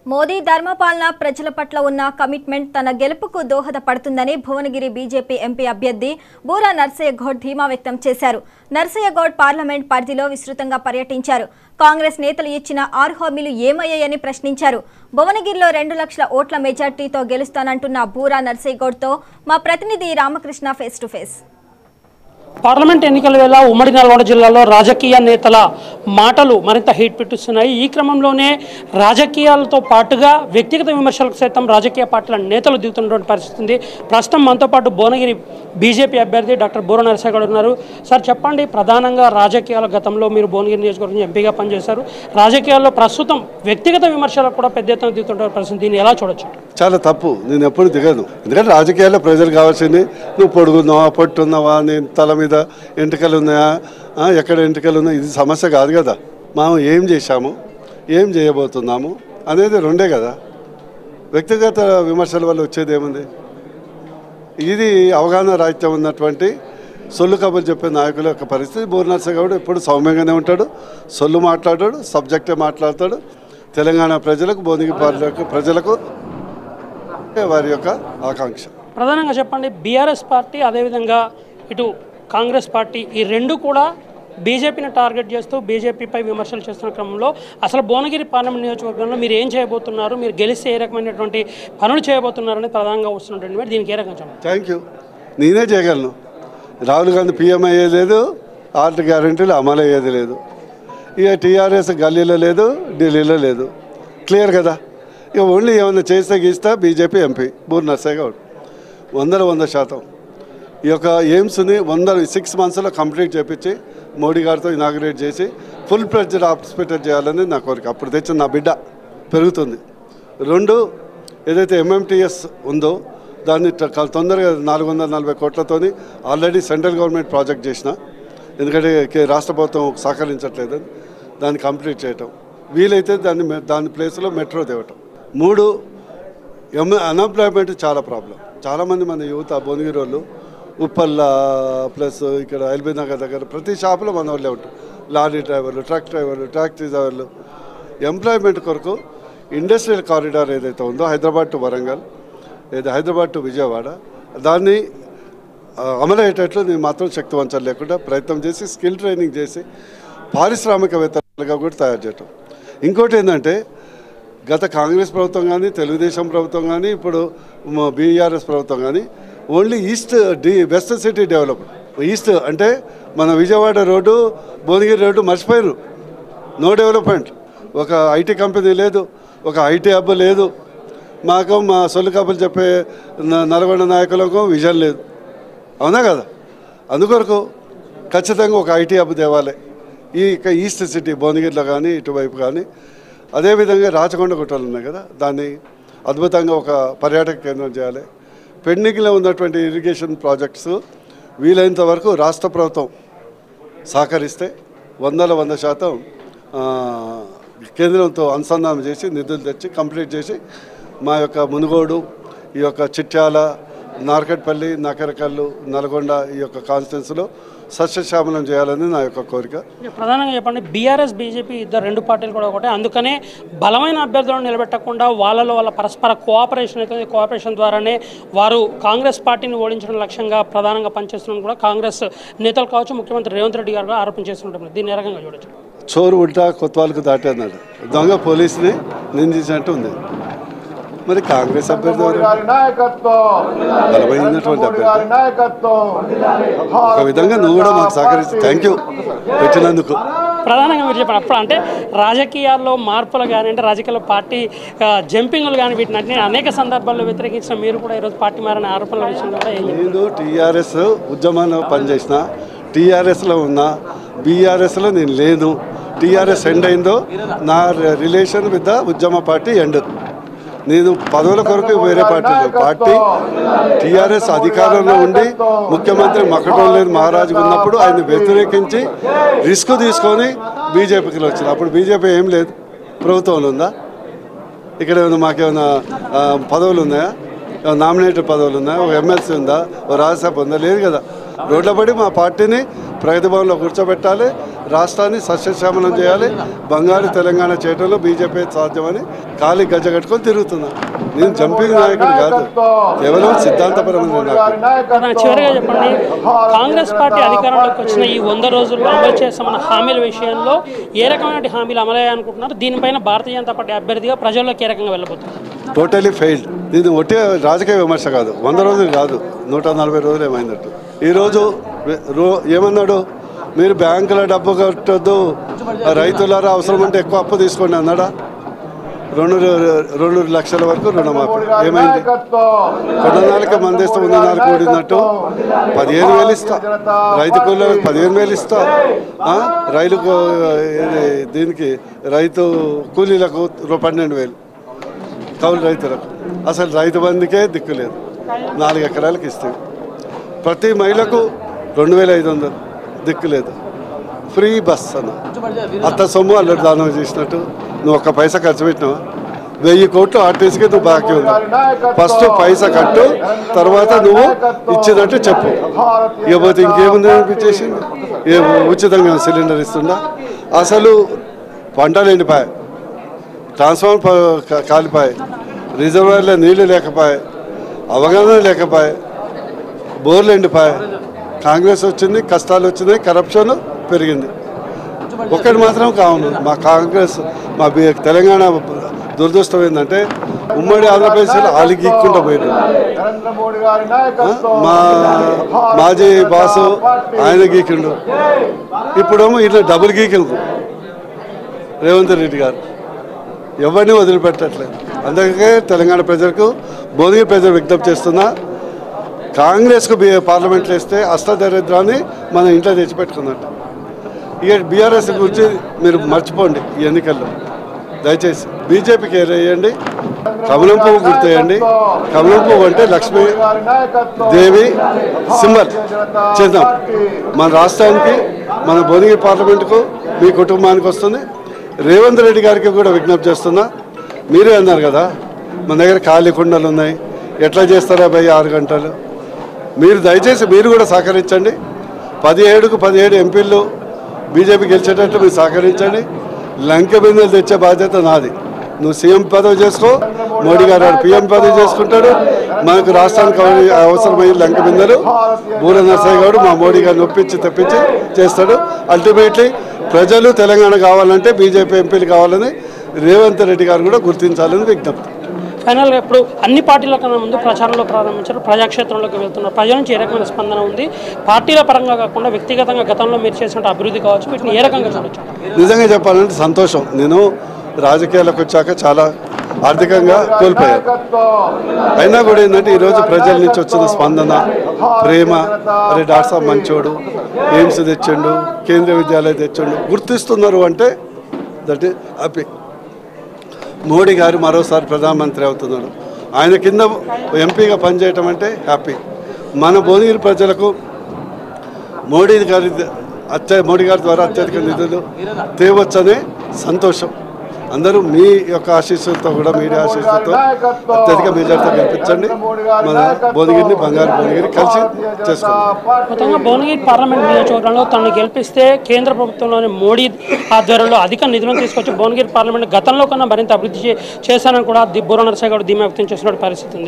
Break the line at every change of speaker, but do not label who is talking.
మోదీ ధర్మపాలన ప్రజల పట్ల ఉన్న కమిట్మెంట్ తన గెలుపుకు దోహదపడుతుందని భువనగిరి బీజేపీ ఎంపీ అభ్యర్థి బూరా నర్సయ్య గౌడ్ ధీమా వ్యక్తం చేశారు నర్సయ్య గౌడ్ పార్లమెంట్ పరిధిలో విస్తృతంగా పర్యటించారు కాంగ్రెస్ నేతలు ఇచ్చిన ఆరు హామీలు ఏమయ్యాయని ప్రశ్నించారు భువనగిరిలో రెండు లక్షల ఓట్ల మెజార్టీతో గెలుస్తానంటున్న బూరా నర్సయ్య గౌడ్తో మా ప్రతినిధి Ramakrishna face to face
parliament ఎన్నికల వేళ ఉమ్మడి నల్గొండ జిల్లాలో రాజకీయ నేతల మాటలు మరింత హీట్ పెట్టిస్తున్నాయి ఈ క్రమంలోనే రాజకీయాలతో పాటుగా వ్యక్తిగత విమర్శలకు సైతం రాజకీయ పార్టీల నేతలు దిగుతున్నటువంటి పరిస్థితి ఉంది ప్రస్తుతం మనతో పాటు భువనగిరి బీజేపీ అభ్యర్థి డాక్టర్ బూర నరసింహ గారు ఉన్నారు సార్ చెప్పండి ప్రధానంగా రాజకీయాల గతంలో మీరు భువనగిరి నియోజకవర్గం ఎంపీగా పనిచేశారు రాజకీయాల్లో ప్రస్తుతం వ్యక్తిగత విమర్శలకు కూడా పెద్ద ఎత్తున దిగుతున్న పరిస్థితి దీన్ని ఎలా చూడొచ్చు
చాలా తప్పు నేను ఎప్పుడు దిగను ఎందుకంటే రాజకీయాల్లో ప్రజలు కావాల్సింది నువ్వు పొడుగున్నావా పొట్టున్నావా నేను తల మీద ఎంటుకలు ఉన్నాయా ఆ, ఎక్కడ ఎంటుకలు ఉన్నాయి ఇది సమస్య కాదు కదా మనం ఏం చేశాము ఏం చేయబోతున్నాము అనేది రెండే కదా వ్యక్తిగత విమర్శల వల్ల వచ్చేది ఏముంది ఇది అవగాహన రాహిత్యం ఉన్నటువంటి సొల్లు కబుర్లు చెప్పే నాయకుల యొక్క పరిస్థితి బూర్నర్స గౌడ్ ఎప్పుడు సౌమ్యంగానే ఉంటాడు సొల్లు మాట్లాడాడు సబ్జెక్టే మాట్లాడతాడు తెలంగాణ ప్రజలకు భువనగిరి పార్టీలకు ప్రజలకు వారి యొక్క ఆకాంక్ష
ప్రధానంగా చెప్పండి బీఆర్ఎస్ పార్టీ అదేవిధంగా ఇటు కాంగ్రెస్ పార్టీ ఈ రెండు కూడా బీజేపీని టార్గెట్ చేస్తూ బీజేపీపై విమర్శలు చేస్తున్న క్రమంలో అసలు భువనగిరి పార్లమెంట్ నియోజకవర్గంలో మీరు ఏం చేయబోతున్నారు మీరు గెలిస్తే ఏ రకమైనటువంటి పనులు చేయబోతున్నారని ప్రధానంగా వస్తున్నటువంటి మరి దీనికి ఏ రకంగా చెప్పండి
థ్యాంక్ యూ నేనే చేయగలను రాహుల్ గాంధీ పీఎం అయ్యేది లేదు ఆర్ట్ గ్యారంటీలు అమలు అయ్యేది లేదు ఇక టీఆర్ఎస్ గల్లీలో లేదు ఢిల్లీలో లేదు క్లియర్ కదా ఇక ఓన్లీ ఏమైనా చేస్తే గీస్తా బీజేపీ ఎంపీ బూర్ నర్సయ్య గౌడ్ వందల వంద శాతం ఈ యొక్క ఎయిమ్స్ని వంద సిక్స్ మంత్స్లో కంప్లీట్ చేపించి మోడీ గారితో ఇనాగ్రేట్ చేసి ఫుల్ ప్లెడ్జ్డ్ హాస్పిటల్ చేయాలని నా కోరిక అప్పుడు తెచ్చిన నా బిడ్డ పెరుగుతుంది రెండు ఏదైతే ఎంఎంటీఎస్ ఉందో దాన్ని ట- క- తొందరగా నాలుగు వందల నలభై కోట్లతోని ఆల్రెడీ సెంట్రల్ గవర్నమెంట్ ప్రాజెక్ట్ చేసిన ఎందుకంటే కే- రాష్ట్ర ప్రభుత్వం సహకరించట్లేదు దాన్ని కంప్లీట్ చేయటం వీలైతే దాన్ని మె- దాని ప్లేస్లో మెట్రో తేవటం మూడు ఎమ్ అన్ఎంప్లాయ్మెంట్ చాలా ప్రాబ్లం చాలామంది మన యువత భువనగిరి వాళ్ళు ఉప్పల్ల ప్లస్ ఇక్కడ ఎల్బీ నగర్ దగ్గర ప్రతి షాపులో మన వాళ్ళే ఉంటారు లారీ డ్రైవర్లు ట్రక్ డ్రైవర్లు ట్రాక్టరీ డ్రైవర్లు ఎంప్లాయ్మెంట్ కొరకు ఇండస్ట్రియల్ కారిడార్ ఏదైతే ఉందో హైదరాబాద్ టు వరంగల్ లేదా హైదరాబాద్ టు విజయవాడ దాన్ని ఆ, అమలు అయ్యేటట్లు నేను మాత్రం శక్తివంచం లేకుండా ప్రయత్నం చేసి స్కిల్ ట్రైనింగ్ చేసి పారిశ్రామికవేత్తలుగా కూడా తయారు చేయటం ఇంకోటి ఏంటంటే గత కాంగ్రెస్ ప్రభుత్వం కానీ తెలుగుదేశం ప్రభుత్వం కానీ ఇప్పుడు బీఆర్ఎస్ ప్రభుత్వం కానీ only east the west city develop east అంటే మన విజయవాడ రోడ్డు భువనగిరి రోడ్డు మర్చిపోయారు నో డెవలప్మెంట్ ఒక ఐటీ కంపెనీ లేదు ఒక ఐటీ హబ్ లేదు మాకు మా సొల్లు కబుర్లు చెప్పే న- నల్గొండ నాయకులకు విజన్ లేదు అవునా కదా అందుకొరకు ఖచ్చితంగా ఒక ఐటీ హబ్ తేవాలి ఈ ఇక ఈస్ట్ సిటీ భువనగిరిలో కానీ ఇటువైపు కానీ అదేవిధంగా రాచకొండ గుట్టలు ఉన్నాయి కదా దాన్ని అద్భుతంగా ఒక పర్యాటక కేంద్రం చేయాలి పెండింగ్లో ఉన్నటువంటి ఇరిగేషన్ ప్రాజెక్ట్స్ వీలైనంత వరకు రాష్ట్ర ప్రభుత్వం సహకరిస్తే వందల వంద శాతం ఆ, కేంద్రంతో అనుసంధానం చేసి నిధులు తెచ్చి కంప్లీట్ చేసి మా యొక్క మునుగోడు ఈ యొక్క చిట్యాల నార్కట్పల్లి నకరకల్లు నల్గొండ ఈ యొక్క కాన్స్టిట్యున్సీలో సస్యశ్యామలం చేయాలని నా యొక్క కోరిక
ప్రధానంగా చెప్పండి బీఆర్ఎస్ బీజేపీ ఇద్దరు రెండు పార్టీలు కూడా ఒకటే అందుకనే బలమైన అభ్యర్థులను నిలబెట్టకుండా వాళ్ళలో వాళ్ళ పరస్పర కోఆపరేషన్ అయితే కోఆపరేషన్ ద్వారానే వారు కాంగ్రెస్ పార్టీని ఓడించడం లక్ష్యంగా ప్రధానంగా పనిచేస్తున్న కూడా కాంగ్రెస్ నేతలు కావచ్చు ముఖ్యమంత్రి రేవంత్ రెడ్డి గారు కూడా ఆరోపణ చేస్తుంటారు దీన్ని ఏ రకంగా చూడొచ్చు
చోరు ఉల్టా కొత్వాలకు దాటి అన్నాడు దొంగ పోలీసుని నిందించినట్టు ఉంది మరి కాంగ్రెస్ అభ్యర్థి ఎవరు?
గారి నాయకత్వం
బలమైనటువంటి
గారి
అభ్యర్థి
నాయకత్వం
ఒక విధంగా నువ్వు కూడా మాకు సహకరించి థ్యాంక్ యూ పెట్టినందుకు
ప్రధానంగా మీరు చెప్పండి అప్పుడు అంటే రాజకీయాల్లో మార్పులు కానీ అంటే రాజకీయాల్లో పార్టీ ఆ, జంపింగ్లు కానీ వీటిని అన్ని అనేక సందర్భాల్లో వ్యతిరేకించిన మీరు కూడా ఈరోజు పార్టీ మారిన ఆరోపణల విషయంలో కూడా ఏం చెప్తారు?
నేను టీఆర్ఎస్ ఉద్యమంలో పనిచేసిన టీఆర్ఎస్లో ఉన్నా బీఆర్ఎస్లో నేను లేను టీఆర్ఎస్ ఎండ్ అయిందో నా రిలేషన్ విత్ ద ఉద్యమ పార్టీ ఎండ్ నేను పదవుల కొరకు వేరే పార్టీలో పార్టీ టీఆర్ఎస్ అధికారంలో ఉండి ముఖ్యమంత్రి మక్కటోళ్ళేని మహారాజు ఉన్నప్పుడు ఆయన వ్యతిరేకించి రిస్క్ తీసుకొని బీజేపీకి వచ్చింది అప్పుడు బీజేపీ ఏం లేదు ప్రభుత్వంలో ఉందా ఇక్కడ ఏమైనా మాకేమైనా ఆ, పదవులు ఉన్నాయా నామినేటెడ్ పదవులు ఉన్నాయా ఒక ఎమ్మెల్సీ ఉందా ఒక రాజ్యసభ ఉందా లేదు కదా రోడ్ల పడి మా పార్టీని ప్రగతి భవన్లో కూర్చోబెట్టాలి రాష్ట్రాన్ని సస్యశ్యామలం చేయాలి బంగారు తెలంగాణ చేయడంలో బీజేపీ సాధ్యమని కాలి గజ్జ కట్టుకొని తిరుగుతున్నా నేను జంపింగ్ నాయకుడు కాదు కేవలం సిద్ధాంతపరమైన నాయకుడు
నా చివరిగా చెప్పండి కాంగ్రెస్ పార్టీ అధికారంలోకి వచ్చిన ఈ వంద రోజుల్లో అమలు చేస్తామన్న హామీల విషయంలో ఏ రకమైన హామీలు అమలయ్యాయనుకుంటున్నారు దీనిపైన భారతీయ జనతా పార్టీ అభ్యర్థిగా ప్రజల్లోకి ఏ రకంగా వెళ్ళబోతుంది
టోటలీ ఫెయిల్డ్ ఇది ఒట్టి రాజకీయ విమర్శ కాదు వంద రోజులు కాదు నూట నలభై రోజులు ఏమైందట్టు ఈరోజు రో ఏమన్నాడు మీరు బ్యాంకులో డబ్బు కట్టొద్దు రైతులారా అవసరం ఉంటే ఎక్కువ అప్పు తీసుకోండి అన్నాడా రెండు రెండు లక్షల వరకు రుణమాఫీ ఏమైంది కొన్నాళ్ళకి మందేస్తే ఉన్న నాలుగు కూడినట్టు పదిహేను వేలు ఇస్తా రైతు కూలీలకు పదిహేను వేలు ఇస్తా ఆ? రైలు కూ- ఇది దీనికి రైతు కూలీలకు రూ- పన్నెండు వేలు కౌలు రైతులకు అసలు రైతు బంధుకే దిక్కు లేదు నాలుగు ఎకరాలకు ఇస్తాయి ప్రతి మహిళకు రెండు వేల ఐదు వందలు దిక్కు లేదు ఫ్రీ బస్ అన్న అత్త సొమ్ము అల్లరి దానం చేసినట్టు నువ్వు ఒక్క పైసా ఖర్చు పెట్టినావా వెయ్యి కోట్లు ఆర్టీసీకి నువ్వు బాకీ ఉంది ఫస్ట్ పైసా కట్టు తర్వాత నువ్వు ఇచ్చినట్టు చెప్పు ఇకపోతే ఇంకేముంది అనిపించేసింది ఏ ఉచితంగా సిలిండర్ ఇస్తుందా అసలు పంటలు ఎండిపోయాయి ట్రాన్స్ఫార్మర్ ప- కా- కాలిపాయి రిజర్వాయర్లో నీళ్లు లేకపోయాయి అవగాహన లేకపోయాయి బోర్లు ఎండిపోయాయి కాంగ్రెస్ వచ్చింది కష్టాలు వచ్చినాయి కరప్షన్ పెరిగింది ఒకటి మాత్రం కావును మా కాంగ్రెస్ మా బి- తెలంగాణ దురదృష్టం ఏంటంటే ఉమ్మడి ఆంధ్రప్రదేశ్లో ఆలి గీక్కుంటూ పోయారు మా మాజీ బాసు ఆయన గీకిండు ఇప్పుడేమో ఇట్లా డబుల్ గీకిండు రేవంత్ రెడ్డి గారు ఎవరిని వదిలిపెట్టట్లేదు అందుకే తెలంగాణ ప్రజలకు భువనగిరి ప్రజలు విజ్ఞప్తి చేస్తున్నా కాంగ్రెస్కు బి పార్లమెంట్లో వేస్తే అష్టదరిద్రాన్ని మన ఇంట్లో తెచ్చిపెట్టుకున్నట్టు ఇక బీఆర్ఎస్ గురించి మీరు మర్చిపోండి ఈ ఎన్నికల్లో దయచేసి బీజేపీకి వేయండి కమలం పువ్వు గుర్తేయండి కమలం పువ్వు అంటే లక్ష్మీ దేవి సింబల్ చేద్దాం మన రాష్ట్రానికి మన భువనగిరి పార్లమెంటుకు మీ కుటుంబానికి వస్తుంది రేవంత్ రెడ్డి గారికి కూడా విజ్ఞప్తి చేస్తున్నా మీరే అన్నారు కదా మన దగ్గర ఖాళీ కుండలు ఉన్నాయి ఎట్లా చేస్తారా భయ్ ఆరు గంటలు మీరు దయచేసి మీరు కూడా సహకరించండి పదిహేడుకు పదిహేడు ఎంపీలు బీజేపీ గెలిచేటట్టు మీరు సహకరించండి లంక బిందెలు తెచ్చే బాధ్యత నాది నువ్వు సీఎం పదవి చేసుకో మోడీ గారు పీఎం పదవి చేసుకుంటాడు మనకు రాష్ట్రానికి అవ- అవసరమైన లంక బిందెలు బూర నరసయ్య గౌడ్ మా మోడీ గారిని ఒప్పించి తెప్పించి చేస్తాడు అల్టిమేట్లీ ప్రజలు తెలంగాణ కావాలంటే బీజేపీ ఎంపీలు కావాలని రేవంత్ రెడ్డి గారు కూడా గుర్తించాలని విజ్ఞప్తి
ఫైనల్గా ఇప్పుడు అన్ని పార్టీల కన్నా ముందు ప్రచారంలో ప్రారంభించారు ప్రజాక్షేత్రంలోకి వెళ్తున్నారు ప్రజల నుంచి ఏ రకమైన స్పందన ఉంది పార్టీల పరంగా కాకుండా వ్యక్తిగతంగా గతంలో మీరు చేసిన అభివృద్ధి కావచ్చు వీటిని ఏ రకంగా చూడొచ్చు
నిజంగా చెప్పాలంటే సంతోషం నేను రాజకీయాలకు వచ్చాక చాలా ఆర్థికంగా కోల్పోయాను అయినా కూడా ఏంటంటే ఈరోజు ప్రజల నుంచి వచ్చిన స్పందన ప్రేమ అరే డాక్టర్ సాబ్ మంచోడు ఎయిమ్స్ తెచ్చిండు కేంద్రీయ విద్యాలయం తెచ్చిండు గుర్తిస్తున్నారు అంటే దట్ ఈస్ హ్యాపీ మోడీ గారు మరోసారి ప్రధానమంత్రి అవుతున్నారు ఆయన కింద ఎంపీగా పనిచేయటం అంటే హ్యాపీ మన భువనగిరి ప్రజలకు మోడీ గారి అత్య మోడీ గారి ద్వారా అత్యధిక నిధులు తేవచ్చనే సంతోషం అందరూ మీ యొక్క ఆశీస్సులతో కూడా మీడియా ఆశీస్సులతో అత్యధిక మెజార్టీతో గెలిపించండి మన భువనగిరిని బంగారు భువనగిరి కలిసి చేసుకుందాం
మొత్తంగా భువనగిరి పార్లమెంట్ నియోజకవర్గంలో తనను గెలిపిస్తే కేంద్ర ప్రభుత్వంలోని మోడీ ఆధ్వర్యంలో అధిక నిధులను తీసుకొచ్చి భువనగిరి పార్లమెంట్ గతంలో కన్నా మరింత అభివృద్ధి చే- చేశానని కూడా ది బుర్ర నరసయ్య గారు ధీమా వ్యక్తం చేసిన పరిస్థితి ఉంది